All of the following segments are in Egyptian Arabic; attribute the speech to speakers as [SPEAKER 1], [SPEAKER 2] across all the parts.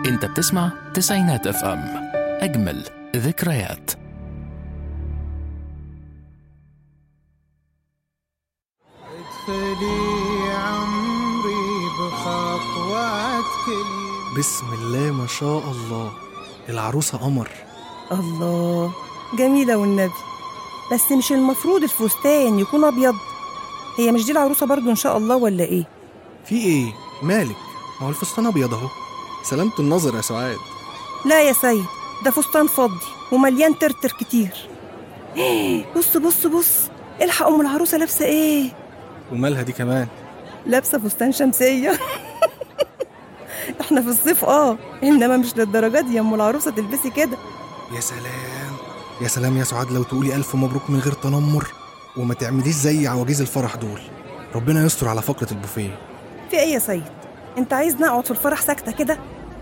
[SPEAKER 1] انت بتسمع تسعينات اف ام اجمل ذكريات
[SPEAKER 2] ادخلي عمري بخطوات كل
[SPEAKER 3] بسم الله ما شاء الله العروسة قمر
[SPEAKER 4] الله جميلة والنبي بس مش المفروض الفستان يكون أبيض هي مش دي العروسة برضو إن شاء الله ولا إيه؟
[SPEAKER 3] في ايه مالك ما هو الفستان ابيض اهو سلامة النظر يا سعاد
[SPEAKER 4] لا يا سيد ده فستان فضي ومليان ترتر كتير بص بص بص الحق أم العروسة لابسة إيه؟
[SPEAKER 3] ومالها دي كمان
[SPEAKER 4] لابسة فستان شمسية احنا في الصيف اه انما مش للدرجة دي يا ام العروسة تلبسي كده
[SPEAKER 3] يا سلام يا سلام يا سعاد لو تقولي ألف مبروك من غير تنمر وما تعمليش زي عواجيز الفرح دول ربنا يستر على فقرة البوفيه
[SPEAKER 4] في ايه يا سيد انت عايز نقعد في الفرح ساكتة كده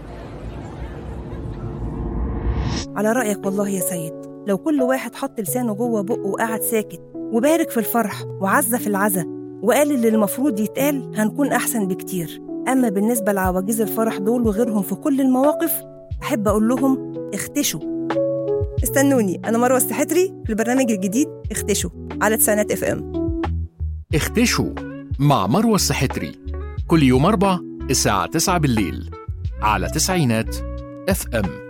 [SPEAKER 4] على رأيك والله يا سيد لو كل واحد حط لسانه جوه بقه وقعد ساكت وبارك في الفرح وعزى في العزا وقال اللي المفروض يتقال هنكون أحسن بكتير أما بالنسبة لعواجيز الفرح دول وغيرهم في كل المواقف أحب أقول لهم اختشوا استنوني أنا مروة السحتري في البرنامج الجديد اختشوا على تسعينات اف ام
[SPEAKER 1] اختشوا مع مروة السحتري كل يوم أربع الساعة 9 بالليل على تسعينات اف ام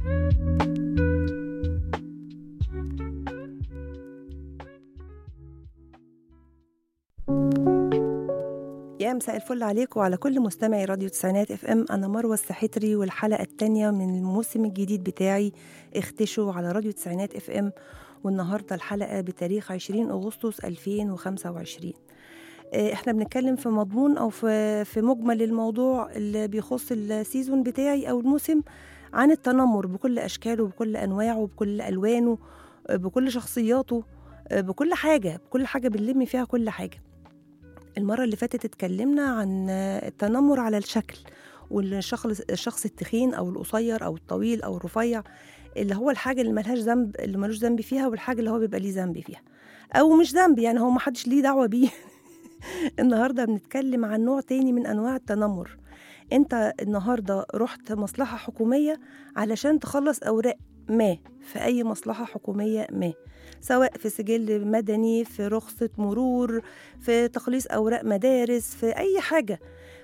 [SPEAKER 4] يا مساء الفل عليكم وعلى كل مستمعي راديو تسعينات اف ام انا مروه السحتري والحلقه الثانيه من الموسم الجديد بتاعي اختشوا على راديو تسعينات اف ام والنهارده الحلقه بتاريخ 20 اغسطس 2025 آه، احنا بنتكلم في مضمون او في في مجمل الموضوع اللي بيخص السيزون بتاعي او الموسم عن التنمر بكل اشكاله وبكل انواعه وبكل الوانه آه، بكل شخصياته آه، بكل حاجه بكل حاجه بنلم فيها كل حاجه المرة اللي فاتت اتكلمنا عن التنمر على الشكل والشخص الشخص التخين او القصير او الطويل او الرفيع اللي هو الحاجة اللي ملهاش ذنب اللي ملوش ذنب فيها والحاجة اللي هو بيبقى ليه ذنب فيها او مش ذنب يعني هو محدش ليه دعوة بيه النهاردة بنتكلم عن نوع تاني من انواع التنمر انت النهاردة رحت مصلحة حكومية علشان تخلص اوراق ما في اي مصلحة حكومية ما سواء في سجل مدني في رخصة مرور في تخليص أوراق مدارس في أي حاجة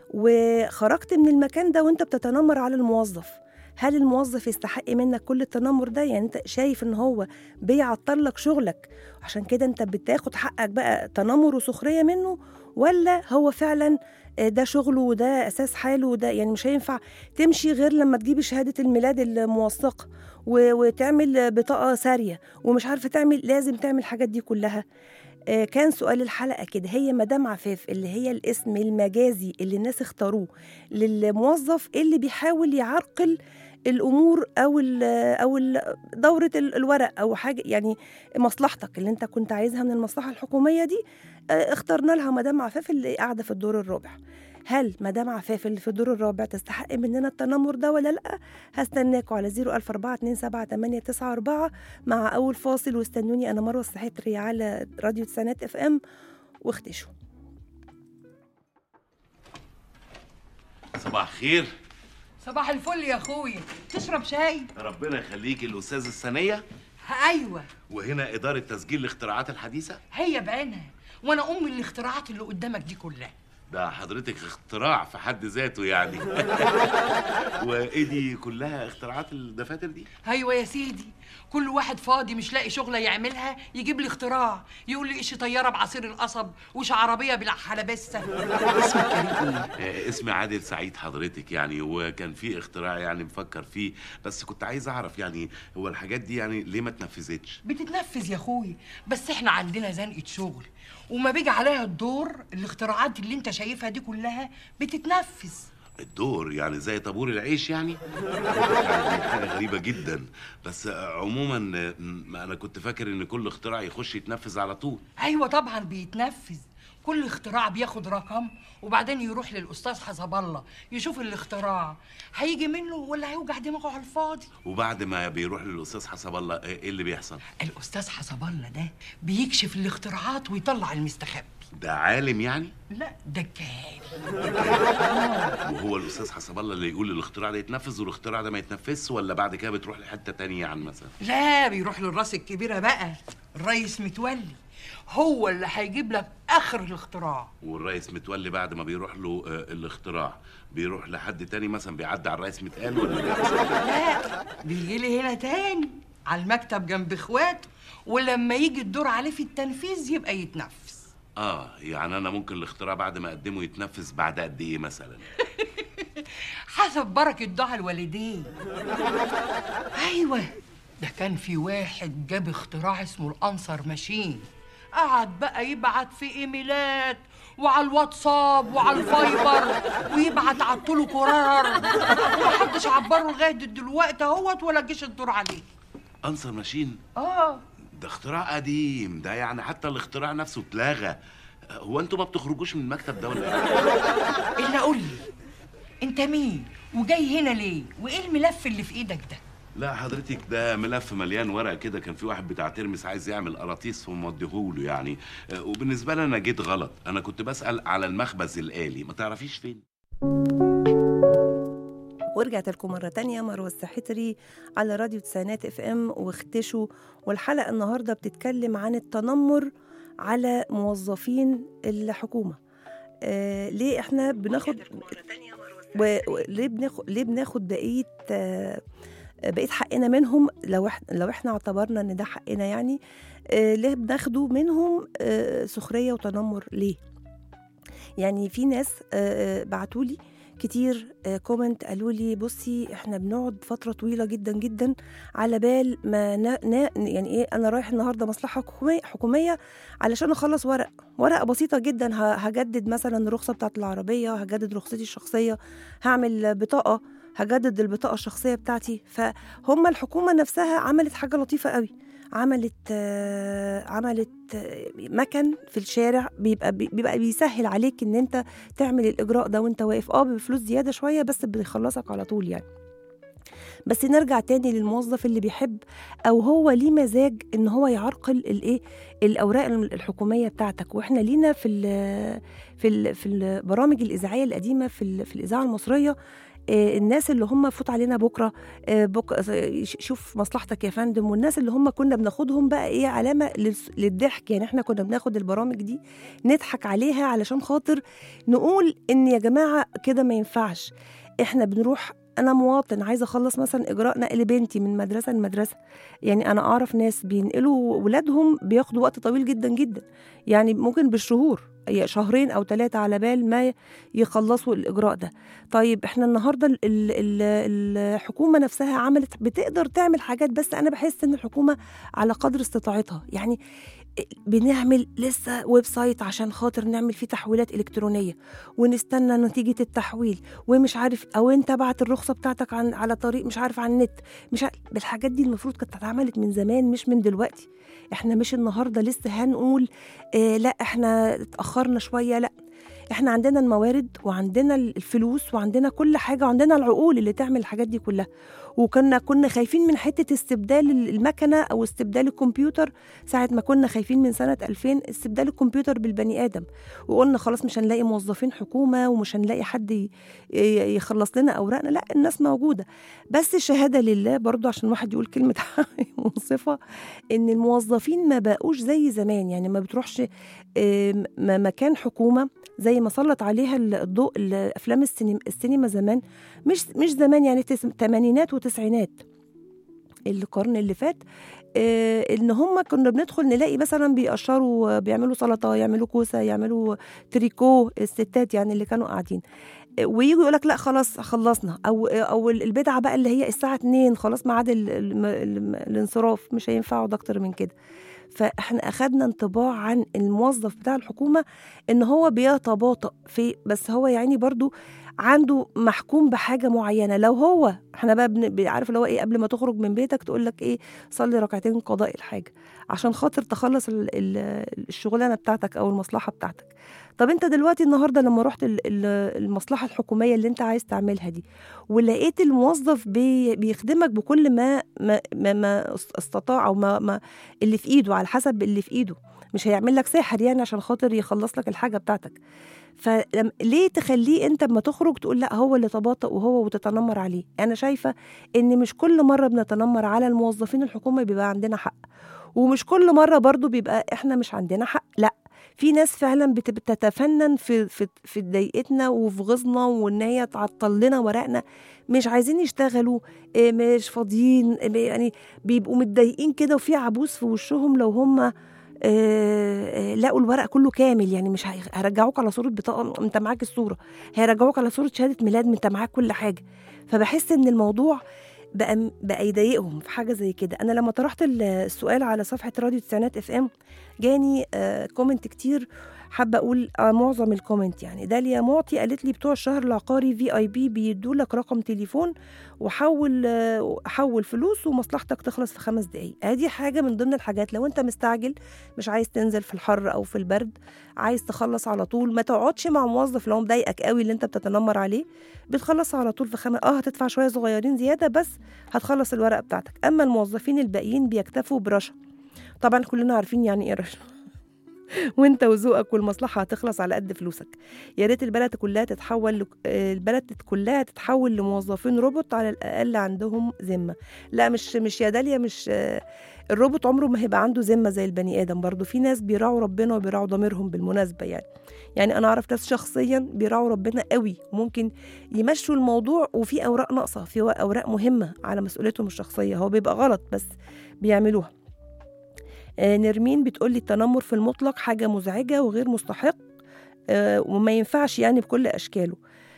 [SPEAKER 4] وخرجت من المكان ده وانت بتتنمر على الموظف هل الموظف يستحق منك كل التنمر ده يعني انت شايف ان هو بيعطل لك شغلك عشان كده انت بتاخد حقك بقى تنمر وسخرية منه ولا هو فعلا آه، ده شغله وده اساس حاله وده يعني مش هينفع تمشي غير لما تجيب شهادة الميلاد الموثقة و- وتعمل بطاقة سارية ومش عارفة تعمل لازم تعمل الحاجات دي كلها آه، كان سؤال الحلقة كده هي مدام عفاف اللي هي الاسم المجازي اللي الناس اختاروه للموظف اللي بيحاول يعرقل الامور او ال او ال دوره ال- الورق او حاجه يعني مصلحتك اللي انت كنت عايزها من المصلحه الحكوميه دي آه، اخترنا لها مدام عفاف اللي قاعده في الدور الرابع هل مدام عفاف اللي في الدور الرابع تستحق مننا التنمر ده ولا لا هستناكوا على 004278994 مع اول فاصل واستنوني انا مروه السحتري على راديو تسعينات اف ام واختشوا
[SPEAKER 5] صباح خير
[SPEAKER 6] صباح الفل يا اخويا تشرب شاي
[SPEAKER 5] ربنا يخليك الاستاذ الثانيه
[SPEAKER 6] ايوه
[SPEAKER 5] وهنا اداره تسجيل الاختراعات الحديثه
[SPEAKER 6] هي بعينها وانا ام الاختراعات اللي قدامك دي كلها
[SPEAKER 5] ده حضرتك اختراع في حد ذاته يعني وايه دي كلها اختراعات الدفاتر دي
[SPEAKER 6] ايوه يا سيدي كل واحد فاضي مش لاقي شغله يعملها يجيب لي اختراع يقول لي ايش طياره بعصير القصب وش عربيه بالحلبسه اسمك كريم ايه
[SPEAKER 5] آه، اسمي عادل سعيد حضرتك يعني وكان في اختراع يعني مفكر فيه بس كنت عايز اعرف يعني هو الحاجات دي يعني ليه ما اتنفذتش
[SPEAKER 6] بتتنفذ يا اخوي بس احنا عندنا زنقه شغل وما بيجي عليها الدور الاختراعات اللي انت شايفها دي كلها بتتنفذ
[SPEAKER 5] الدور يعني زي طابور العيش يعني يعني دي حاجه غريبه جدا بس آه، عموما آه، م- انا كنت فاكر ان كل اختراع يخش يتنفذ على طول
[SPEAKER 6] ايوه طبعا بيتنفذ كل اختراع بياخد رقم وبعدين يروح للاستاذ حسب الله يشوف الاختراع هيجي منه ولا هيوجع دماغه على الفاضي
[SPEAKER 5] وبعد ما بيروح للاستاذ حسب الله ايه اللي بيحصل
[SPEAKER 6] الاستاذ حسب الله ده بيكشف الاختراعات ويطلع المستخبي
[SPEAKER 5] ده عالم يعني
[SPEAKER 6] لا ده كان
[SPEAKER 5] وهو الاستاذ حسب الله اللي يقول الاختراع ده يتنفذ والاختراع ده ما يتنفذش ولا بعد كده بتروح لحته تانية يعني مثلا
[SPEAKER 6] لا بيروح للراس الكبيرة بقى الريس متولي هو اللي هيجيب لك آخر الاختراع
[SPEAKER 5] والرئيس متولي بعد ما بيروح له آه، الاختراع بيروح لحد تاني مثلا بيعدي على الرئيس متقال ولا بيحصل إيه؟
[SPEAKER 6] لا بيجي لي هنا تاني على المكتب جنب اخواته ولما يجي الدور عليه في التنفيذ يبقى يتنفذ
[SPEAKER 5] اه يعني انا ممكن الاختراع بعد ما اقدمه يتنفذ بعد قد ايه مثلا
[SPEAKER 6] حسب بركة دعاء الوالدين أيوة ده كان في واحد جاب اختراع اسمه الأنصر ماشين قعد بقى يبعت في ايميلات وعلى الواتساب وعلى الفايبر ويبعت على الطول كرار ومحدش عبره لغايه دلوقتي اهوت ولا جيش الدور عليه
[SPEAKER 5] انصر ماشين
[SPEAKER 6] اه
[SPEAKER 5] ده اختراع قديم ده يعني حتى الاختراع نفسه اتلغى هو انتوا ما بتخرجوش من المكتب ده ولا ايه
[SPEAKER 6] الا قول لي انت مين وجاي هنا ليه وايه الملف اللي في ايدك ده
[SPEAKER 5] لا حضرتك ده ملف مليان ورق كده كان في واحد بتاع ترمس عايز يعمل قراطيس وموديهوله يعني آه، وبالنسبه لي انا جيت غلط انا كنت بسال على المخبز الالي ما تعرفيش فين
[SPEAKER 4] ورجعت لكم مرة تانية مروة السحتري على راديو تسعينات اف ام واختشوا والحلقة النهاردة بتتكلم عن التنمر على موظفين الحكومة آه ليه احنا بناخد و- وليه بناخد ليه بناخد بقية آه بقية حقنا منهم لو احنا لو احنا اعتبرنا ان ده حقنا يعني آه ليه بناخده منهم آه سخرية وتنمر ليه يعني في ناس آه بعتوا لي كتير آه، كومنت قالوا لي بصي احنا بنقعد فتره طويله جدا جدا على بال ما نا نا يعني ايه انا رايح النهارده مصلحه حكوميه حكوميه علشان اخلص ورق ورقه بسيطه جدا ه- هجدد مثلا الرخصه بتاعه العربيه هجدد رخصتي الشخصيه هعمل بطاقه هجدد البطاقه الشخصيه بتاعتي فهم الحكومه نفسها عملت حاجه لطيفه قوي عملت آه، عملت آه، مكن في الشارع بيبقى بيبقى بيسهل عليك ان انت تعمل الاجراء ده وانت واقف اه بفلوس زياده شويه بس بيخلصك على طول يعني بس نرجع تاني للموظف اللي بيحب او هو ليه مزاج ان هو يعرقل الايه الاوراق الحكوميه بتاعتك واحنا لينا في ال في ال في البرامج الاذاعيه القديمه في ال- في الاذاعه المصريه آه، الناس اللي هم فوت علينا بكره آه، بك آه، ش- شوف مصلحتك يا فندم والناس اللي هم كنا بناخدهم بقى ايه علامه للس- للضحك يعني احنا كنا بناخد البرامج دي نضحك عليها علشان خاطر نقول ان يا جماعه كده ما ينفعش احنا بنروح انا مواطن عايزه اخلص مثلا اجراء نقل بنتي من مدرسه لمدرسه يعني انا اعرف ناس بينقلوا ولادهم بياخدوا وقت طويل جدا جدا يعني ممكن بالشهور يعني شهرين او ثلاثه على بال ما يخلصوا الاجراء ده طيب احنا النهارده ال- ال- ال- الحكومه نفسها عملت بتقدر تعمل حاجات بس انا بحس ان الحكومه على قدر استطاعتها يعني بنعمل لسه ويب سايت عشان خاطر نعمل فيه تحويلات الكترونيه ونستنى نتيجه التحويل ومش عارف او انت بعت الرخصه بتاعتك عن على طريق مش عارف عن النت مش عارف بالحاجات دي المفروض كانت اتعملت من زمان مش من دلوقتي احنا مش النهارده لسه هنقول اه لا احنا اتاخرنا شويه لا احنا عندنا الموارد وعندنا الفلوس وعندنا كل حاجه وعندنا العقول اللي تعمل الحاجات دي كلها وكنا كنا خايفين من حته استبدال المكنه او استبدال الكمبيوتر ساعه ما كنا خايفين من سنه 2000 استبدال الكمبيوتر بالبني ادم وقلنا خلاص مش هنلاقي موظفين حكومه ومش هنلاقي حد ي- ي- يخلص لنا اوراقنا لا الناس موجوده بس الشهاده لله برضو عشان واحد يقول كلمه منصفه ان الموظفين ما بقوش زي زمان يعني ما بتروحش آم، م- مكان حكومه زي ما سلط عليها الضوء الافلام السينما, السينما زمان مش مش زمان يعني تس- تمانينات وتسعينات القرن اللي فات آه، ان هم كنا بندخل نلاقي مثلا بيقشروا بيعملوا سلطه يعملوا كوسه يعملوا تريكو الستات يعني اللي كانوا قاعدين آه، ويجوا يقول لك لا خلاص خلصنا او او البدعه بقى اللي هي الساعه 2 خلاص ميعاد ال- ال- ال- الانصراف مش هينفعوا ده اكتر من كده فاحنا اخدنا انطباع عن الموظف بتاع الحكومه ان هو بيتباطأ في بس هو يعني برضو عنده محكوم بحاجه معينه لو هو احنا بقى بن- عارف اللي هو ايه قبل ما تخرج من بيتك تقول لك ايه صلي ركعتين قضاء الحاجه عشان خاطر تخلص ال- ال- الشغلانه بتاعتك او المصلحه بتاعتك طب انت دلوقتي النهارده لما رحت ال- ال- المصلحه الحكوميه اللي انت عايز تعملها دي ولقيت الموظف بي بيخدمك بكل ما ما ما, ما استطاع او ما, ما اللي في ايده على حسب اللي في ايده مش هيعمل لك ساحر يعني عشان خاطر يخلص لك الحاجه بتاعتك فليه تخليه انت اما تخرج تقول لا هو اللي تباطأ وهو وتتنمر عليه انا شايفه ان مش كل مره بنتنمر على الموظفين الحكومه بيبقى عندنا حق ومش كل مره برضو بيبقى احنا مش عندنا حق لا في ناس فعلا بت- بتتفنن في في في ضيقتنا وفي غيظنا وان هي تعطل لنا ورقنا مش عايزين يشتغلوا إيه، مش فاضيين إيه، يعني بيبقوا متضايقين كده وفي عبوس في وشهم لو هم آه، آه، لقوا الورق كله كامل يعني مش هي- هيرجعوك على صوره بطاقه انت معاك الصوره هيرجعوك على صوره شهاده ميلاد انت معاك كل حاجه فبحس ان الموضوع بقى بقى يضايقهم في حاجه زي كده انا لما طرحت ال- السؤال على صفحه راديو تسعينات اف ام جاني آه كومنت كتير حابه اقول آه معظم الكومنت يعني داليا معطي قالت لي بتوع الشهر العقاري في اي بي بيدوا لك رقم تليفون وحول آه، حول فلوس ومصلحتك تخلص في خمس دقايق ادي حاجه من ضمن الحاجات لو انت مستعجل مش عايز تنزل في الحر او في البرد عايز تخلص على طول ما تقعدش مع موظف لو مضايقك قوي اللي انت بتتنمر عليه بتخلص على طول في خمس اه هتدفع شويه صغيرين زياده بس هتخلص الورقه بتاعتك اما الموظفين الباقيين بيكتفوا برشا طبعا كلنا عارفين يعني ايه رشا وانت وذوقك والمصلحه هتخلص على قد فلوسك يا ريت البلد كلها تتحول لك- آه، البلد كلها تتحول لموظفين روبوت على الاقل عندهم ذمه لا مش مش يا داليا مش آه، الروبوت عمره ما هيبقى عنده ذمه زي البني ادم برضو في ناس بيراعوا ربنا وبيراعوا ضميرهم بالمناسبه يعني يعني انا اعرف ناس شخصيا بيراعوا ربنا قوي ممكن يمشوا الموضوع وفي اوراق ناقصه في اوراق مهمه على مسؤوليتهم الشخصيه هو بيبقى غلط بس بيعملوها آه، نرمين بتقول لي التنمر في المطلق حاجه مزعجه وغير مستحق آه، وما ينفعش يعني بكل اشكاله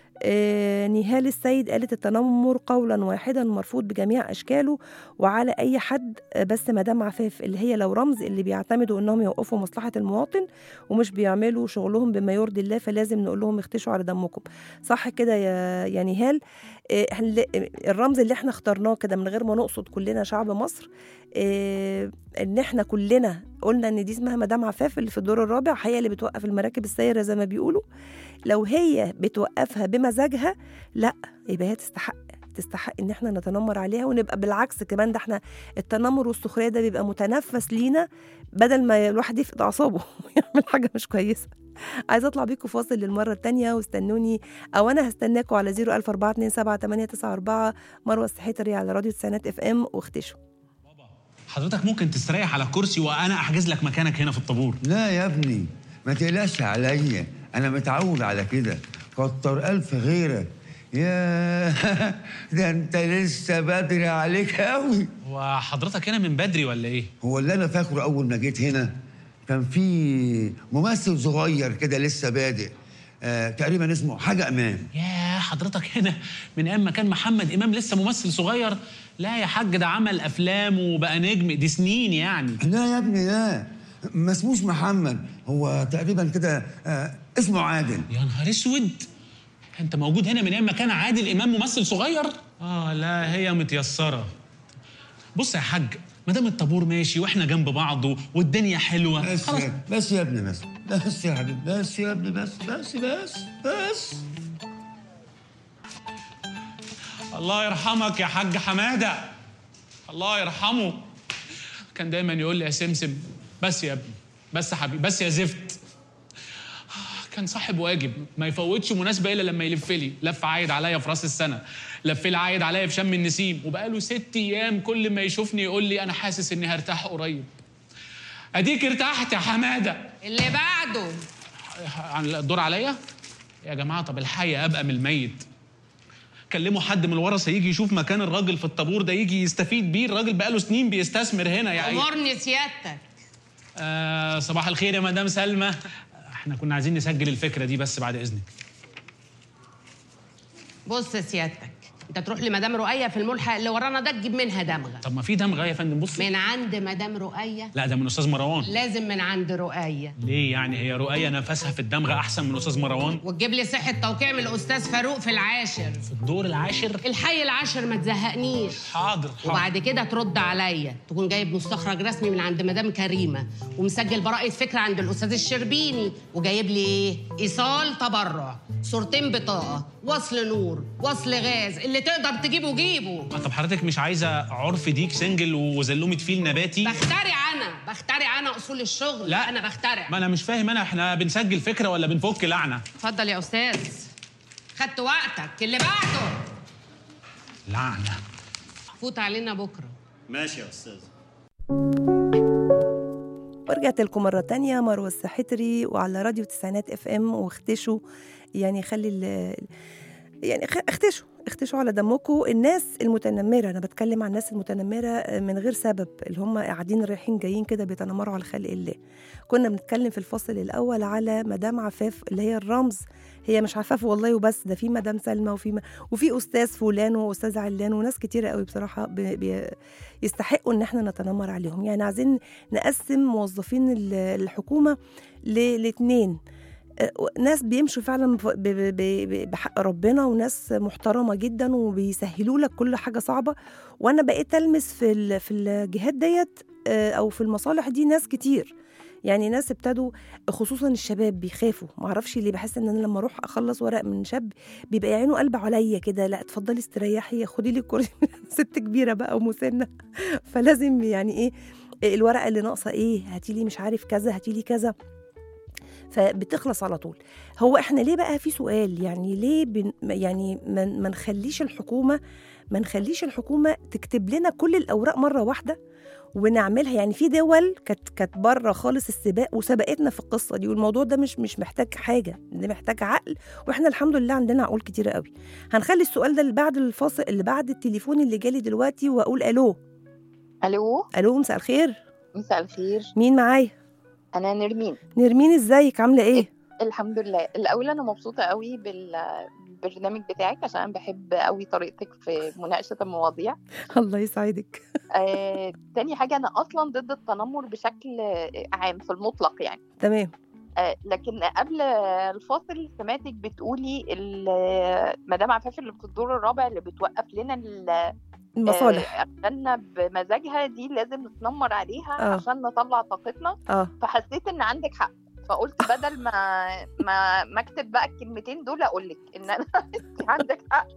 [SPEAKER 4] آه، نهال السيد قالت التنمر قولا واحدا مرفوض بجميع اشكاله وعلى اي حد آه، بس مدام عفاف اللي هي لو رمز اللي بيعتمدوا انهم يوقفوا مصلحه المواطن ومش بيعملوا شغلهم بما يرضي الله فلازم نقول لهم اختشوا على دمكم صح كده يا يا نهال آه، إحنا- الرمز اللي احنا اخترناه كده من غير ما نقصد كلنا شعب مصر آه، ان احنا كلنا قلنا ان دي اسمها مدام عفاف اللي في الدور الرابع هي اللي بتوقف المراكب السايره زي ما بيقولوا لو هي بتوقفها بمزاجها لا يبقى هي تستحق تستحق ان احنا نتنمر عليها ونبقى بالعكس كمان ده احنا التنمر والسخريه ده بيبقى متنفس لينا بدل ما الواحد يفقد اعصابه ويعمل حاجه مش كويسه عايزه اطلع بيكم فاصل للمره الثانيه واستنوني او انا هستناكم على 00427 مروه السحيتري على راديو تسعينات اف ام واختشوا
[SPEAKER 7] حضرتك ممكن تستريح على كرسي وانا احجز لك مكانك هنا في الطابور
[SPEAKER 8] لا يا ابني ما تقلقش عليا انا متعود على كده كتر الف غيرك يا ده انت لسه بدري عليك قوي
[SPEAKER 7] وحضرتك هنا من بدري ولا ايه
[SPEAKER 8] هو اللي انا فاكره اول ما جيت هنا كان في ممثل صغير كده لسه بادئ آه تقريبا اسمه حاجه امام
[SPEAKER 7] يا حضرتك هنا من ايام ما كان محمد امام لسه ممثل صغير لا يا حاج ده عمل افلام وبقى نجم دي سنين يعني
[SPEAKER 8] لا يا ابني لا ما اسموش محمد هو تقريبا كده آه اسمه عادل
[SPEAKER 7] يا نهار اسود انت موجود هنا من ايام ما كان عادل امام ممثل صغير اه لا هي متيسره بص يا حاج ما دام الطابور ماشي واحنا جنب بعض و- والدنيا حلوه
[SPEAKER 8] بس
[SPEAKER 7] خلاص
[SPEAKER 8] يا بس يا ابني بس بس يا حبيبي بس يا ابني بس بس بس بس
[SPEAKER 7] الله يرحمك يا حاج حماده الله يرحمه كان دايما يقول لي يا سمسم بس يا ابني بس يا حبيبي بس يا زفت كان صاحب واجب ما يفوتش مناسبه الا لما يلف لي لف عايد عليا في راس السنه لف لي عايد عليا في شم النسيم وبقاله ست ايام كل ما يشوفني يقول لي انا حاسس اني هرتاح قريب اديك ارتحت يا حماده
[SPEAKER 6] اللي بعده
[SPEAKER 7] عن الدور عليا يا جماعه طب الحي ابقى من الميت كلموا حد من الورثه يجي يشوف مكان الراجل في الطابور ده يجي يستفيد بيه الراجل بقاله سنين بيستثمر هنا يعني
[SPEAKER 6] امرني سيادتك
[SPEAKER 7] آه صباح الخير يا مدام سلمى احنا كنا عايزين نسجل الفكره دي بس بعد اذنك
[SPEAKER 6] بص سيادتك
[SPEAKER 9] انت تروح لمدام رؤيه في الملحق اللي ورانا ده تجيب منها دمغه
[SPEAKER 7] طب ما في دمغه يا فندم بصي
[SPEAKER 9] من عند مدام رؤيه
[SPEAKER 7] لا ده من استاذ مروان
[SPEAKER 9] لازم من عند رؤيه
[SPEAKER 7] ليه يعني هي رؤية نفسها في الدمغة أحسن من أستاذ مروان؟
[SPEAKER 9] وتجيب لي صحه توقيع من الاستاذ فاروق في العاشر
[SPEAKER 7] في الدور العاشر
[SPEAKER 9] الحي العاشر ما تزهقنيش
[SPEAKER 7] حاضر حاضر
[SPEAKER 9] وبعد كده ترد عليا تكون جايب مستخرج رسمي من عند مدام كريمه ومسجل براءه فكره عند الاستاذ الشربيني وجايب لي ايه ايصال تبرع صورتين بطاقه وصل نور وصل غاز اللي تقدر تجيبه جيبه
[SPEAKER 7] آه، طب حضرتك مش عايزة عرف ديك سنجل وزلومة فيل نباتي؟
[SPEAKER 9] بخترع انا بخترع انا اصول الشغل
[SPEAKER 7] لا.
[SPEAKER 9] انا بخترع
[SPEAKER 7] ما أنا مش فاهم أنا إحنا بنسجل فكرة ولا بنفك لعنة؟
[SPEAKER 9] اتفضل يا استاذ خدت وقتك اللي بعده
[SPEAKER 7] لعنة
[SPEAKER 9] فوت علينا بكره
[SPEAKER 10] ماشي يا استاذ
[SPEAKER 4] ورجعت لكم مرة تانية مروة السحتري وعلى راديو تسعينات اف ام واختشوا يعني خلي ال يعني خ- اختشوا اختشوا على دمكم الناس المتنمرة أنا بتكلم عن الناس المتنمرة من غير سبب اللي هم قاعدين رايحين جايين كده بيتنمروا على خلق الله كنا بنتكلم في الفصل الأول على مدام عفاف اللي هي الرمز هي مش عفاف والله وبس ده في مدام سلمى وفي م... وفي أستاذ فلان وأستاذ علان وناس كتيرة قوي بصراحة ب... ب... يستحقوا إن احنا نتنمر عليهم يعني عايزين نقسم موظفين ال- الحكومة ل- لاتنين آه، ناس بيمشوا فعلا ب- ب- ب- بحق ربنا وناس محترمه جدا وبيسهلوا لك كل حاجه صعبه وانا بقيت المس في ال- في الجهات ديت آه، او في المصالح دي ناس كتير يعني ناس ابتدوا خصوصا الشباب بيخافوا معرفش ليه بحس ان انا لما اروح اخلص ورق من شاب بيبقى عينه قلب عليا كده لا اتفضلي استريحي خدي لي الكرسي ست كبيره بقى ومسنه فلازم يعني ايه الورقه اللي ناقصه ايه هاتي لي مش عارف كذا هاتي لي كذا فبتخلص على طول هو احنا ليه بقى في سؤال يعني ليه بن يعني ما ما نخليش الحكومه ما نخليش الحكومه تكتب لنا كل الاوراق مره واحده ونعملها يعني في دول كانت كانت بره خالص السباق وسبقتنا في القصه دي والموضوع ده مش مش محتاج حاجه ده محتاج عقل واحنا الحمد لله عندنا عقول كتيره قوي هنخلي السؤال ده اللي بعد الفاصل اللي بعد التليفون اللي جالي دلوقتي واقول الو
[SPEAKER 11] الو
[SPEAKER 4] الو مساء الخير
[SPEAKER 11] مساء الخير
[SPEAKER 4] مين معايا
[SPEAKER 11] انا نرمين
[SPEAKER 4] نرمين ازيك عامله ايه
[SPEAKER 11] الحمد لله الاول انا مبسوطه قوي بالبرنامج بتاعك عشان انا بحب قوي طريقتك في مناقشه المواضيع
[SPEAKER 4] الله يسعدك
[SPEAKER 11] آه، تاني حاجه انا اصلا ضد التنمر بشكل عام في المطلق يعني
[SPEAKER 4] تمام
[SPEAKER 11] آه، لكن قبل الفاصل سمعتك بتقولي ال- مدام عفاف اللي في الدور الرابع اللي بتوقف لنا ال-
[SPEAKER 4] المصالح
[SPEAKER 11] آه، أغانينا بمزاجها دي لازم نتنمر عليها
[SPEAKER 4] آه.
[SPEAKER 11] عشان نطلع طاقتنا
[SPEAKER 4] اه
[SPEAKER 11] فحسيت ان عندك حق فقلت بدل ما ما ما اكتب بقى الكلمتين دول اقول لك ان انا عندك حق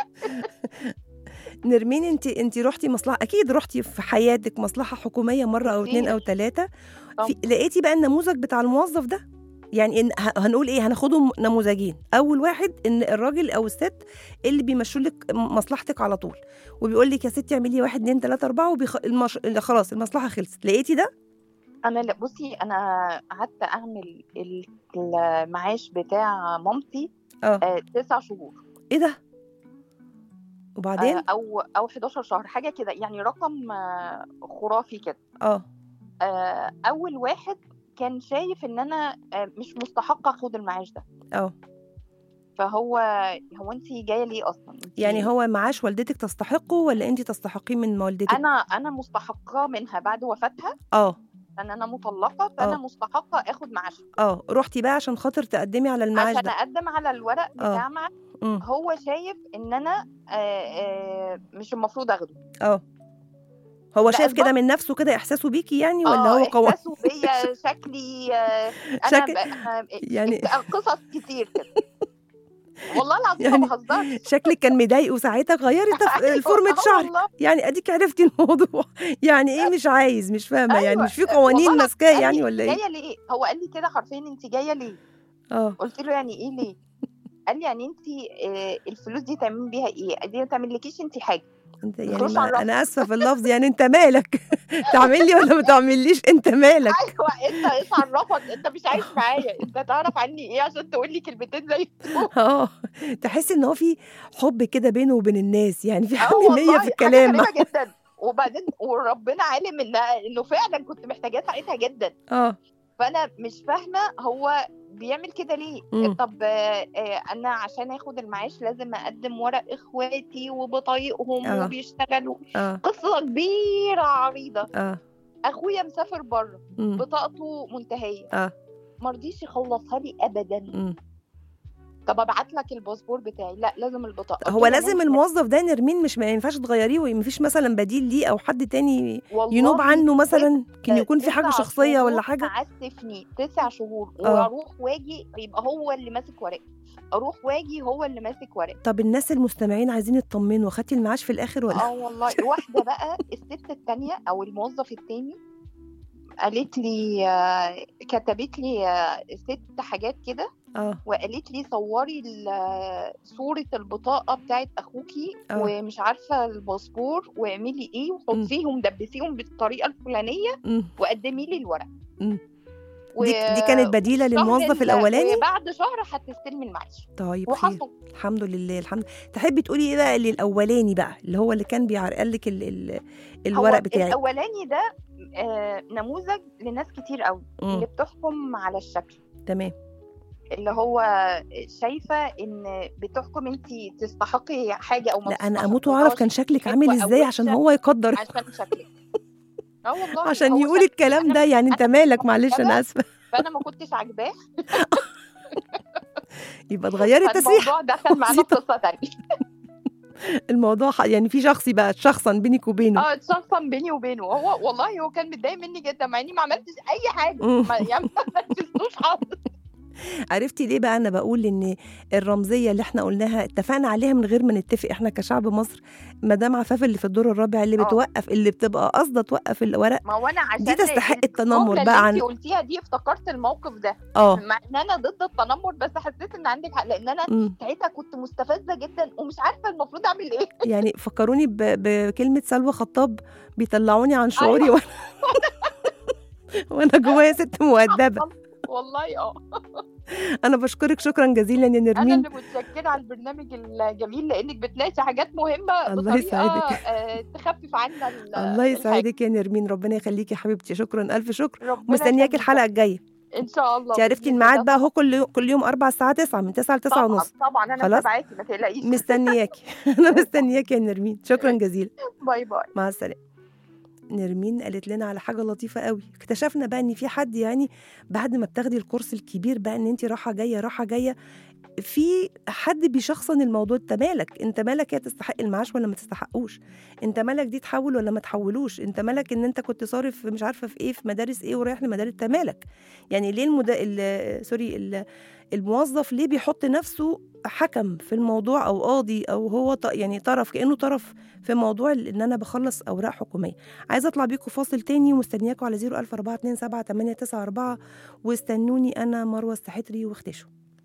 [SPEAKER 4] نرمين انت انت رحتي مصلحه اكيد رحتي في حياتك مصلحه حكوميه مره او اتنين او تلاته في لقيتي بقى النموذج بتاع الموظف ده يعني إن ه- هنقول ايه هناخدهم نموذجين اول واحد ان الراجل او الست اللي بيمشوا لك مصلحتك على طول وبيقول لك يا ستي اعملي واحد اتنين تلاته اربعه وبيخ... المش... خلاص المصلحه خلصت لقيتي ده
[SPEAKER 11] انا لا بصي انا قعدت اعمل ال- المعاش بتاع مامتي
[SPEAKER 4] اه
[SPEAKER 11] آه، تسع شهور
[SPEAKER 4] ايه ده وبعدين
[SPEAKER 11] آه، او او 11 شهر حاجه كده يعني رقم آه، خرافي كده
[SPEAKER 4] اه
[SPEAKER 11] آه، اول واحد كان شايف ان انا آه، مش مستحقه اخد المعاش ده
[SPEAKER 4] اه
[SPEAKER 11] فهو هو انت جايه ليه اصلا انتي-
[SPEAKER 4] يعني هو معاش والدتك تستحقه ولا انت تستحقيه من والدتك
[SPEAKER 11] انا انا مستحقاه منها بعد وفاتها
[SPEAKER 4] اه
[SPEAKER 11] لان انا مطلقه فانا
[SPEAKER 4] آه.
[SPEAKER 11] مستحقه اخد معاشها
[SPEAKER 4] اه رحتي بقى عشان خاطر تقدمي على المعاش
[SPEAKER 11] عشان
[SPEAKER 4] ده
[SPEAKER 11] اقدم على الورق بتاع
[SPEAKER 4] آه.
[SPEAKER 11] معاش
[SPEAKER 4] مم.
[SPEAKER 11] هو شايف ان انا آه، آه، مش المفروض اخده
[SPEAKER 4] اه هو
[SPEAKER 11] لا،
[SPEAKER 4] شايف كده
[SPEAKER 11] البط-
[SPEAKER 4] من نفسه كده احساسه بيكي يعني ولا
[SPEAKER 11] آه،
[SPEAKER 4] هو قوي
[SPEAKER 11] احساسه بيا شكلي آه، انا
[SPEAKER 4] شكل-
[SPEAKER 11] ب- آه،
[SPEAKER 4] يعني-
[SPEAKER 11] قصص كتير كده والله العظيم
[SPEAKER 4] يعني
[SPEAKER 11] ما بهزرش
[SPEAKER 4] شكلك كان مضايقه ساعتها غيري تف...
[SPEAKER 11] أيوة،
[SPEAKER 4] فورمة
[SPEAKER 11] آه
[SPEAKER 4] شعرك
[SPEAKER 11] والله.
[SPEAKER 4] يعني اديك عرفتي الموضوع يعني ايه مش عايز مش فاهمه يعني
[SPEAKER 11] أيوة،
[SPEAKER 4] مش في قوانين
[SPEAKER 11] والله
[SPEAKER 4] ماسكاه
[SPEAKER 11] قال
[SPEAKER 4] يعني
[SPEAKER 11] لي
[SPEAKER 4] ولا ايه
[SPEAKER 11] جايه ليه هو قال لي كده حرفيا انت جايه ليه
[SPEAKER 4] اه
[SPEAKER 11] قلت له يعني ايه ليه قال لي يعني انت آه، الفلوس دي تعملي بيها ايه دي ما تعملكيش انت حاجه
[SPEAKER 4] انت يعني
[SPEAKER 11] خش
[SPEAKER 4] ما
[SPEAKER 11] عرفني.
[SPEAKER 4] انا اسفه في اللفظ يعني انت مالك تعمل لي ولا ما تعمليش انت مالك
[SPEAKER 11] ايوه انت ايش عرفك انت مش عايش معايا انت تعرف عني ايه عشان تقول لي كلمتين زي دول؟
[SPEAKER 4] اه تحس ان هو في حب كده بينه وبين الناس يعني في
[SPEAKER 11] اه
[SPEAKER 4] حميميه
[SPEAKER 11] والله
[SPEAKER 4] في
[SPEAKER 11] حاجه
[SPEAKER 4] الكلام
[SPEAKER 11] غريبه جدا وبعدين وربنا عالم ان انه فعلا كنت محتاجاه ساعتها جدا
[SPEAKER 4] اه
[SPEAKER 11] فانا مش فاهمه هو بيعمل كده ليه
[SPEAKER 4] مم.
[SPEAKER 11] طب آه، آه، انا عشان اخد المعاش لازم اقدم ورق اخواتي وبطايقهم
[SPEAKER 4] آه.
[SPEAKER 11] وبيشتغلوا
[SPEAKER 4] اه
[SPEAKER 11] قصه كبيره عريضه
[SPEAKER 4] اه
[SPEAKER 11] اخويا مسافر بره
[SPEAKER 4] مم.
[SPEAKER 11] بطاقته منتهيه
[SPEAKER 4] اه
[SPEAKER 11] مرضيش يخلصها لي ابدا
[SPEAKER 4] مم.
[SPEAKER 11] طب ابعت لك الباسبور بتاعي لا لازم البطاقه
[SPEAKER 4] هو
[SPEAKER 11] قلت له
[SPEAKER 4] لازم
[SPEAKER 11] ممكن-
[SPEAKER 4] الموظف ده نرمين مش ما ينفعش تغيريه ومفيش مثلا بديل ليه او حد تاني
[SPEAKER 11] والله
[SPEAKER 4] ينوب عنه مثلا كان يكون في حاجه
[SPEAKER 11] تسع
[SPEAKER 4] شخصيه ولا
[SPEAKER 11] شهور
[SPEAKER 4] حاجه
[SPEAKER 11] معسفني تسع شهور
[SPEAKER 4] آه.
[SPEAKER 11] واروح واجي يبقى هو اللي ماسك ورق اروح واجي هو اللي ماسك ورق
[SPEAKER 4] طب الناس المستمعين عايزين يطمنوا خدتي المعاش في الاخر ولا
[SPEAKER 11] اه والله واحده بقى الست التانية او الموظف التاني قالت لي آه، كتبت لي آه، ست حاجات كده
[SPEAKER 4] اه
[SPEAKER 11] وقالت لي صوري ال- صورة البطاقة بتاعت أخوكي
[SPEAKER 4] آه.
[SPEAKER 11] ومش عارفة الباسبور واعملي إيه وحطيهم دبسيهم بالطريقة الفلانية
[SPEAKER 4] مم.
[SPEAKER 11] وقدمي لي الورق
[SPEAKER 4] مم.
[SPEAKER 11] و-
[SPEAKER 4] دي, دي كانت بديله
[SPEAKER 11] شهر
[SPEAKER 4] للموظف
[SPEAKER 11] ال-
[SPEAKER 4] الاولاني
[SPEAKER 11] وبعد شهر هتستلمي المعاش
[SPEAKER 4] طيب خير
[SPEAKER 11] وحصل
[SPEAKER 4] الحمد لله الحمد تحبي تقولي ايه بقى للاولاني بقى اللي هو اللي كان بيعرق لك ال... ال... الورق
[SPEAKER 11] هو
[SPEAKER 4] بتاعك
[SPEAKER 11] الأولاني ده آه، نموذج لناس كتير قوي
[SPEAKER 4] مم.
[SPEAKER 11] اللي بتحكم على الشكل
[SPEAKER 4] تمام
[SPEAKER 11] اللي هو شايفة إن بتحكم أنت تستحقي حاجة أو ما
[SPEAKER 4] لا انا اموت واعرف كان شكلك عامل
[SPEAKER 11] حلوة أو
[SPEAKER 4] ازاي عشان
[SPEAKER 11] وحشة
[SPEAKER 4] هو يقدر
[SPEAKER 11] عشان شكلك اه والله
[SPEAKER 4] عشان
[SPEAKER 11] هو
[SPEAKER 4] يقول
[SPEAKER 11] شكل-
[SPEAKER 4] الكلام ده يعني انت مالك معلش انا اسفه
[SPEAKER 11] فانا ما كنتش عاجباه
[SPEAKER 4] يبقى اتغيري التسريح
[SPEAKER 11] فالموضوع دخل معانا
[SPEAKER 4] بسيطة.
[SPEAKER 11] قصه تانية
[SPEAKER 4] الموضوع ح- يعني في شخصي بقى شخصا بينك وبينه
[SPEAKER 11] اه اتشخصن بيني وبينه هو والله هو كان متضايق مني جدا مع اني ما عملتش اي حاجه
[SPEAKER 4] مم.
[SPEAKER 11] ما يعني ما نفذتوش حاضر
[SPEAKER 4] عرفتي ليه بقى انا بقول ان الرمزيه اللي احنا قلناها اتفقنا عليها من غير ما نتفق احنا كشعب مصر مدام عفاف اللي في الدور الرابع اللي
[SPEAKER 11] آه.
[SPEAKER 4] بتوقف اللي بتبقى قاصده توقف الورق
[SPEAKER 11] ما هو انا عشان
[SPEAKER 4] دي تستحق التنمر
[SPEAKER 11] الجملة
[SPEAKER 4] بقى
[SPEAKER 11] اللي
[SPEAKER 4] عن
[SPEAKER 11] انت قلتيها دي افتكرت الموقف ده
[SPEAKER 4] اه
[SPEAKER 11] مع ان انا ضد التنمر بس حسيت ان عندك حق لان انا
[SPEAKER 4] مم.
[SPEAKER 11] ساعتها كنت مستفزه جدا ومش عارفه المفروض اعمل ايه
[SPEAKER 4] يعني فكروني ب... بكلمه سلوى خطاب بيطلعوني عن شعوري وانا وانا جوايا ست مؤدبه
[SPEAKER 11] والله اه
[SPEAKER 4] انا بشكرك شكرا جزيلا يا
[SPEAKER 11] انا
[SPEAKER 4] نرمين
[SPEAKER 11] اللي متشكره على البرنامج الجميل لانك بتناقشي حاجات مهمه
[SPEAKER 4] الله
[SPEAKER 11] بطريقه
[SPEAKER 4] يسعدك.
[SPEAKER 11] آه، تخفف عنا ال-
[SPEAKER 4] الله
[SPEAKER 11] الحاجة.
[SPEAKER 4] يسعدك يا نرمين ربنا يخليكي يا حبيبتي شكرا الف شكر
[SPEAKER 11] ربنا
[SPEAKER 4] مستنياكي
[SPEAKER 11] يخليك.
[SPEAKER 4] الحلقه الجايه
[SPEAKER 11] ان شاء الله
[SPEAKER 4] انت عرفتي
[SPEAKER 11] بإذن
[SPEAKER 4] الميعاد
[SPEAKER 11] الله.
[SPEAKER 4] بقى اهو كل يوم كل يوم 4 الساعه 9 من 9 ل 9
[SPEAKER 11] طبعا
[SPEAKER 4] ونص
[SPEAKER 11] طبعا انا
[SPEAKER 4] خلاص؟
[SPEAKER 11] متابعاكي ما تقلقيش
[SPEAKER 4] مستنياكي انا مستنياكي يا نرمين شكرا جزيلا
[SPEAKER 11] باي باي
[SPEAKER 4] مع السلامه نرمين قالت لنا على حاجه لطيفه قوي اكتشفنا بقى ان في حد يعني بعد ما بتاخدي الكورس الكبير بقى ان انت راحه جايه راحه جايه في حد بيشخصن الموضوع انت مالك انت مالك هي تستحق المعاش ولا ما تستحقوش انت مالك دي تحول ولا ما تحولوش انت مالك ان انت كنت صارف مش عارفه في ايه في مدارس ايه ورايح لمدارس انت مالك يعني ليه المد... ال... سوري ال... الموظف ليه بيحط نفسه حكم في الموضوع او قاضي او هو ط... يعني طرف كانه طرف في موضوع ال- ان انا بخلص اوراق حكوميه عايزه اطلع بيكم فاصل تاني ومستنياكم على 00427 واستنوني انا مروه السحتري واختشوا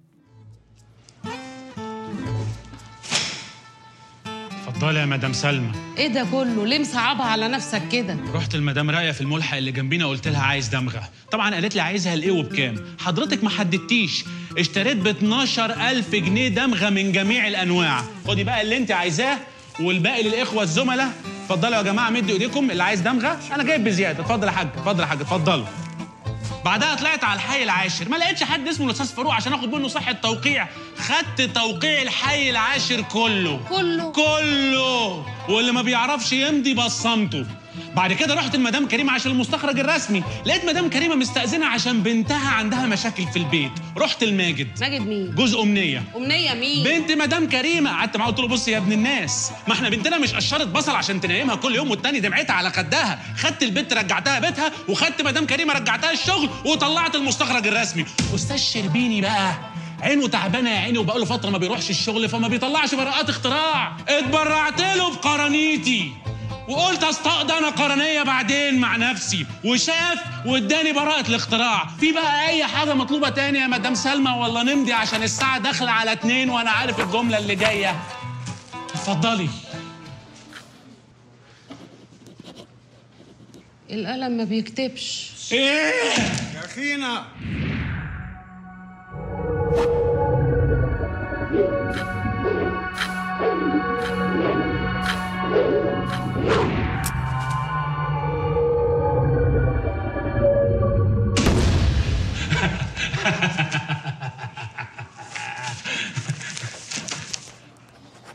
[SPEAKER 7] اتفضلي يا مدام سلمى
[SPEAKER 9] ايه ده كله ليه مصعبها على نفسك كده
[SPEAKER 7] رحت المدام راقيه في الملحق اللي جنبينا قلت لها عايز دمغه طبعا قالت لي عايزها لايه وبكام حضرتك ما حددتيش اشتريت ب 12000 جنيه دمغه من جميع الانواع خدي بقى اللي انت عايزاه والباقي للاخوه الزملاء اتفضلوا يا جماعه مدوا ايديكم اللي عايز دمغه انا جايب بزياده اتفضل يا حاج اتفضل يا حاج اتفضلوا بعدها طلعت على الحي العاشر ما لقيتش حد اسمه الاستاذ فاروق عشان اخد منه صحه توقيع خدت توقيع الحي العاشر كله
[SPEAKER 9] كله
[SPEAKER 7] كله واللي ما بيعرفش يمضي بصمته بعد كده رحت المدام كريمه عشان المستخرج الرسمي لقيت مدام كريمه مستأذنه عشان بنتها عندها مشاكل في البيت رحت الماجد
[SPEAKER 9] ماجد مين
[SPEAKER 7] جوز امنيه
[SPEAKER 9] امنيه مين
[SPEAKER 7] بنت مدام كريمه قعدت معاه قلت له بص يا ابن الناس ما احنا بنتنا مش قشره بصل عشان تنيمها كل يوم والتاني دمعتها على خدها خدت البنت رجعتها بيتها وخدت مدام كريمه رجعتها الشغل وطلعت المستخرج الرسمي استاذ شربيني بقى عينه تعبانه يا عيني وبقاله فتره ما بيروحش الشغل فما بيطلعش براءات اختراع اتبرعت له بقرانيتي وقلت استقضي انا قرنيه بعدين مع نفسي وشاف واداني براءه الاختراع في بقى اي حاجه مطلوبه تاني يا مدام سلمى ولا نمضي عشان الساعه داخله على اتنين وانا عارف الجمله اللي جايه اتفضلي
[SPEAKER 9] القلم ما بيكتبش
[SPEAKER 7] ايه
[SPEAKER 2] يا اخينا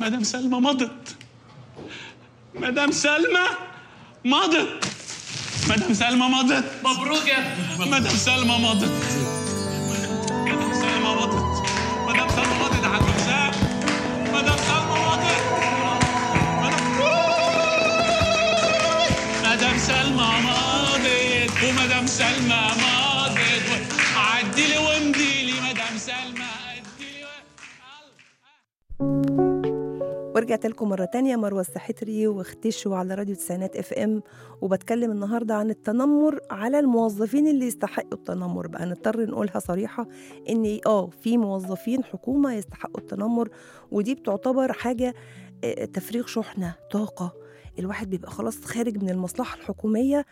[SPEAKER 7] مدام سلمى مضت مدام سلمى مضت مدام سلمى مضت
[SPEAKER 6] مبروك يا ابني
[SPEAKER 7] مدام سلمى مضت مدام سلمى مضت مدام سلمى مضت يا حاج حسام مدام سلمى مضت مدام- مدام سلمى مضت ومدام سلمى مضت عدي لي وامضي لي مدام سلمى ادي لي
[SPEAKER 4] ورجعت لكم مرة تانية مروة السحتري واختشوا على راديو تسعينات اف ام وبتكلم النهاردة عن التنمر على الموظفين اللي يستحقوا التنمر بقى نضطر نقولها صريحة ان اه في موظفين حكومة يستحقوا التنمر ودي بتعتبر حاجة آه، تفريغ شحنة طاقة الواحد بيبقى خلاص خارج من المصلحة الحكومية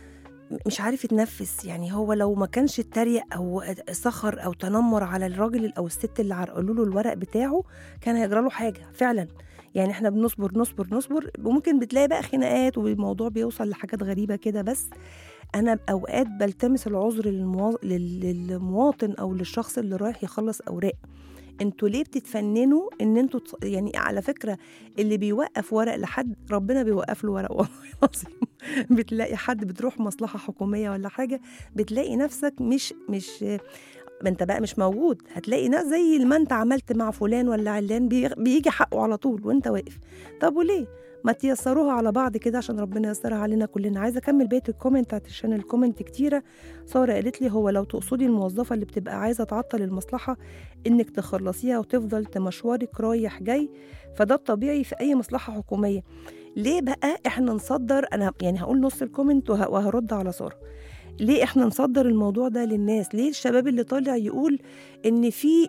[SPEAKER 4] مش عارف يتنفس يعني هو لو ما كانش اتريق او سخر او تنمر على الراجل او الست اللي عرقلوا له الورق بتاعه كان هيجرى له حاجه فعلا يعني احنا بنصبر نصبر نصبر وممكن بتلاقي بقى خناقات والموضوع بيوصل لحاجات غريبه كده بس انا اوقات بلتمس العذر للموا... لل- للمواطن او للشخص اللي رايح يخلص اوراق انتوا ليه بتتفننوا ان انتوا تص- يعني على فكره اللي بيوقف ورق لحد ربنا بيوقف له ورق والله العظيم بتلاقي حد بتروح مصلحه حكوميه ولا حاجه بتلاقي نفسك مش مش ما انت بقى مش موجود هتلاقي ناس زي ما انت عملت مع فلان ولا علان بي- بيجي حقه على طول وانت واقف طب وليه ما تيسروها على بعض كده عشان ربنا ييسرها علينا كلنا عايزه اكمل بقيه الكومنت عشان الكومنت كتيره ساره قالت لي هو لو تقصدي الموظفه اللي بتبقى عايزه تعطل المصلحه انك تخلصيها وتفضل مشوارك رايح جاي فده الطبيعي في اي مصلحه حكوميه ليه بقى احنا نصدر انا يعني هقول نص الكومنت وه- وهرد على ساره ليه احنا نصدر الموضوع ده للناس ليه الشباب اللي طالع يقول ان في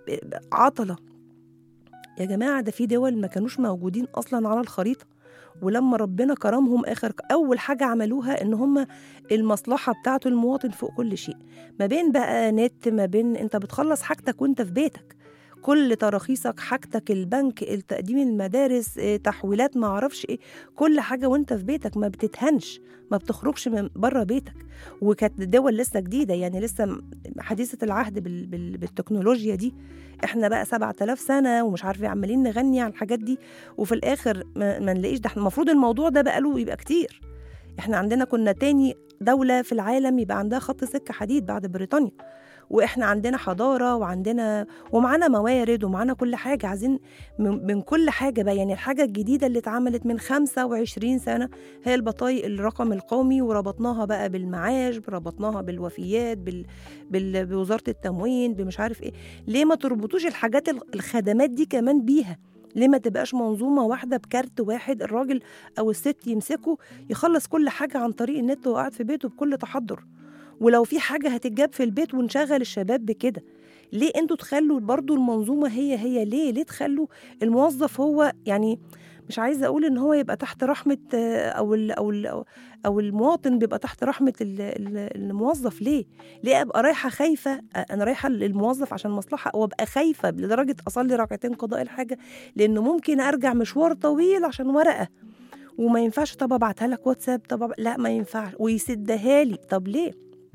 [SPEAKER 4] عطله يا جماعه ده في دول ما كانوش موجودين اصلا على الخريطه ولما ربنا كرمهم اخر اول حاجه عملوها ان هم المصلحه بتاعته المواطن فوق كل شيء ما بين بقى نت ما بين انت بتخلص حاجتك وانت في بيتك كل تراخيصك حاجتك البنك التقديم المدارس اه، تحويلات ما اعرفش ايه كل حاجه وانت في بيتك ما بتتهنش ما بتخرجش من بره بيتك وكانت دول لسه جديده يعني لسه م- حديثه العهد بال بال بالتكنولوجيا دي احنا بقى 7000 سنه ومش عارفه عمالين نغني على الحاجات دي وفي الاخر ما, ما نلاقيش ده احنا المفروض الموضوع ده بقى له يبقى كتير احنا عندنا كنا تاني دولة في العالم يبقى عندها خط سكة حديد بعد بريطانيا واحنا عندنا حضارة وعندنا ومعانا موارد ومعانا كل حاجة عايزين من, من كل حاجة بقى يعني الحاجة الجديدة اللي اتعملت من 25 سنة هي البطايق الرقم القومي وربطناها بقى بالمعاش ربطناها بالوفيات بال... بال... بوزارة التموين بمش عارف ايه ليه ما تربطوش الحاجات ال- الخدمات دي كمان بيها ليه ما تبقاش منظومة واحدة بكارت واحد الراجل أو الست يمسكه يخلص كل حاجة عن طريق النت وهو قاعد في بيته بكل تحضر ولو في حاجة هتتجاب في البيت ونشغل الشباب بكده ليه انتوا تخلوا برضو المنظومة هي هي ليه ليه تخلوا الموظف هو يعني مش عايزة أقول إن هو يبقى تحت رحمة آه، أو ال أو ال أو المواطن بيبقى تحت رحمة ال- ال- الموظف ليه؟ ليه أبقى رايحة خايفة آه، أنا رايحة للموظف عشان مصلحة وأبقى خايفة لدرجة أصلي ركعتين قضاء الحاجة لأنه ممكن أرجع مشوار طويل عشان ورقة وما ينفعش طب ابعتها لك واتساب طب أب- لا ما ينفعش ويسدها لي طب ليه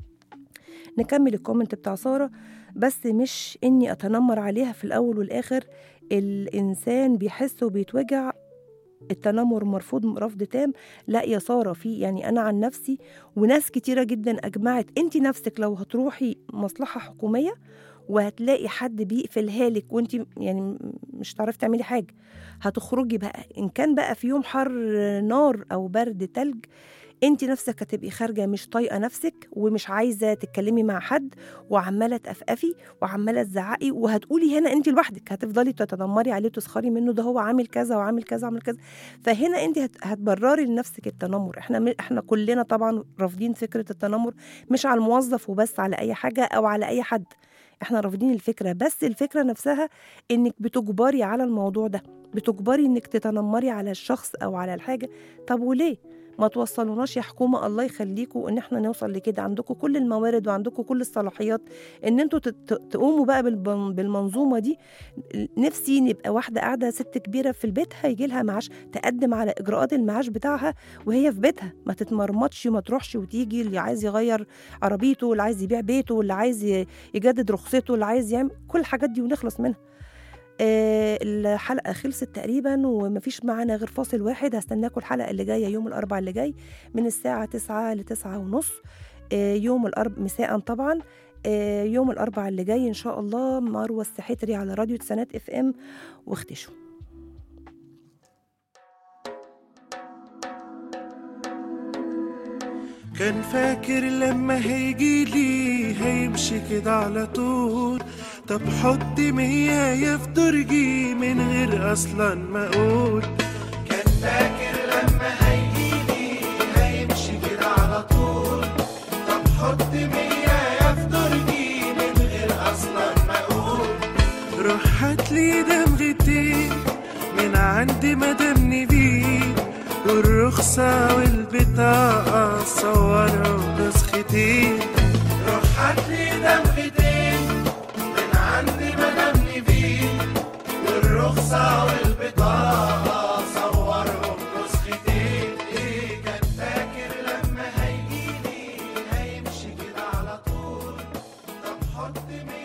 [SPEAKER 4] نكمل الكومنت بتاع ساره بس مش اني اتنمر عليها في الاول والاخر الانسان بيحس وبيتوجع التنمر مرفوض رفض تام لا يا ساره في يعني انا عن نفسي وناس كتيره جدا اجمعت انت نفسك لو هتروحي مصلحه حكوميه وهتلاقي حد بيقفلها لك وانت يعني م- مش هتعرفي تعملي حاجه هتخرجي بقى ان كان بقى في يوم حر نار او برد تلج انت نفسك هتبقي خارجه مش طايقه نفسك ومش عايزه تتكلمي مع حد وعماله تقفقفي وعماله تزعقي وهتقولي هنا انت لوحدك هتفضلي تتنمري عليه وتسخري منه ده هو عامل كذا وعامل كذا وعامل كذا فهنا انت هت- هتبرري لنفسك التنمر احنا م- احنا كلنا طبعا رافضين فكره التنمر مش على الموظف وبس على اي حاجه او على اي حد احنا رافضين الفكره بس الفكره نفسها انك بتجبري على الموضوع ده بتجبري انك تتنمري على الشخص او على الحاجه طب وليه ما توصلوناش يا حكومه الله يخليكم ان احنا نوصل لكده عندكم كل الموارد وعندكم كل الصلاحيات ان انتوا تت- تقوموا بقى بالبن- بالمنظومه دي نفسي نبقى واحده قاعده ست كبيره في بيتها يجي لها معاش تقدم على اجراءات المعاش بتاعها وهي في بيتها ما تتمرمطش وما تروحش وتيجي اللي عايز يغير عربيته واللي عايز يبيع بيته واللي عايز ي- يجدد رخصته واللي عايز يعمل كل الحاجات دي ونخلص منها آه، الحلقة خلصت تقريبا ومفيش معانا غير فاصل واحد هستناكم الحلقة اللي جاية يوم الأربعاء اللي جاي من الساعة تسعة لتسعة ونص آه، يوم الأرب مساء طبعا آه، يوم الأربعاء اللي جاي إن شاء الله مروة السحتري على راديو تسانات اف ام واختشوا
[SPEAKER 2] كان فاكر لما هيجيلي هيمشي كده على طول طب حط مية يفضل جي من غير اصلا ما اقول كان فاكر لما هيجيلي هيمشي كده على طول طب حط مية يفضل جي من غير اصلا ما اقول روح هاتلي دمغتين من عند مدام نبيل والرخصة والبطاقة صوروا نسختين روح هاتلي دمغتين من عند مدام نبيل والرخصة والبطاقة صوروا نسختين إيه كان فاكر لما هيجيلي هيمشي كده على طول طب حط